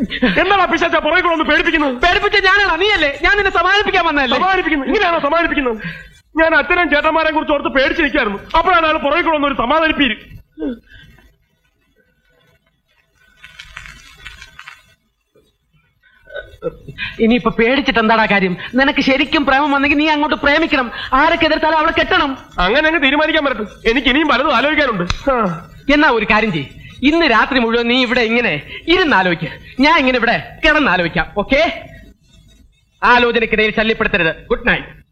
എന്താണ് പിശാച്ച പുറകെ കൂടെ ഒന്ന് പേടിപ്പിക്കുന്നത് പേടിപ്പിച്ച ഞാനാണ് നീയല്ലേ ഞാൻ നിന്നെ സമാധാനിപ്പിക്കാൻ വന്നതല്ലേ സമാധാനിപ്പിക്കുന്നു ഇങ്ങനെയാണോ സമാധാനിപ്പിക്കുന്നത് ഞാൻ അച്ഛനും ചേട്ടന്മാരെ കുറിച്ച് ഓർത്ത് പേടിച്ചിരിക്കായിരുന്നു അപ്പോഴാണ് അയാൾ പുറകെ കൂടെ ഒന്ന് ഒരു സമാധാനിപ്പീര് ഇനിയിപ്പൊ പേടിച്ചിട്ട് എന്താടാ കാര്യം നിനക്ക് ശരിക്കും പ്രേമം വന്നെങ്കിൽ നീ അങ്ങോട്ട് പ്രേമിക്കണം ആരൊക്കെ എതിർത്താലും അവളെ കെട്ടണം അങ്ങനെ അങ്ങ് തീരുമാനിക്കാൻ പറ്റും എനിക്ക് ഇനിയും പലതും ആലോചിക്കാനുണ്ട് ആ. എന്നാ ഒരു കാര്യം ചെയ്യ് ഇന്ന് രാത്രി മുഴുവൻ നീ ഇവിടെ ഇങ്ങനെ ഇരുന്നാലോചിക്ക ഞാൻ ഇങ്ങനെ ഇവിടെ കിടന്നാലോചിക്കാം ഓക്കെ ആലോചനക്കിടയിൽ ശല്യപ്പെടുത്തരുത് ഗുഡ് നൈറ്റ്